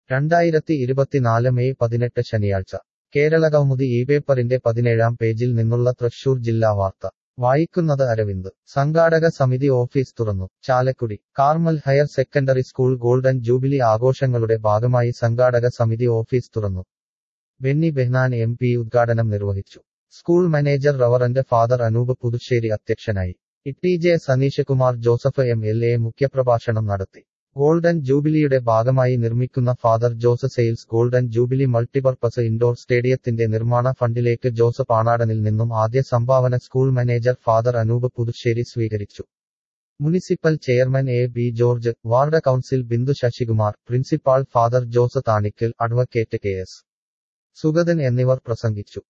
രണ്ടായിരത്തി ഇരുപത്തിനാല് മെയ് പതിനെട്ട് ശനിയാഴ്ച കേരള കൗമുദി ഈ പേപ്പറിന്റെ പതിനേഴാം പേജിൽ നിന്നുള്ള തൃശൂർ ജില്ലാ വാർത്ത വായിക്കുന്നത് അരവിന്ദ് സംഘാടക സമിതി ഓഫീസ് തുറന്നു Chalakudy Carmel higher secondary school golden jubilee ആഘോഷങ്ങളുടെ ഭാഗമായി സംഘാടക സമിതി ഓഫീസ് തുറന്നു ബെന്നി ബെഹ്നാൻ എം പി ഉദ്ഘാടനം നിർവഹിച്ചു school manager reverend father Anoop Puthussery അധ്യക്ഷനായി E J Saneesh Kumar Joseph M L A മുഖ്യപ്രഭാഷണം നടത്തി ഗോൾഡൻ ജൂബിലിയുടെ ഭാഗമായി നിർമ്മിക്കുന്ന father Jose Sales golden jubilee multipurpose indoor സ്റ്റേഡിയത്തിന്റെ നിർമ്മാണ ഫണ്ടിലേക്ക് ജോസ് പാണാടനിൽ നിന്നും ആദ്യ സംഭാവന school manager father Anoop Puthussery സ്വീകരിച്ചു municipal chairman A B George ward council Bindu Sasikumar principal father Jose Thanickal advocate K S Sugathan എന്നിവർ പ്രസംഗിച്ചു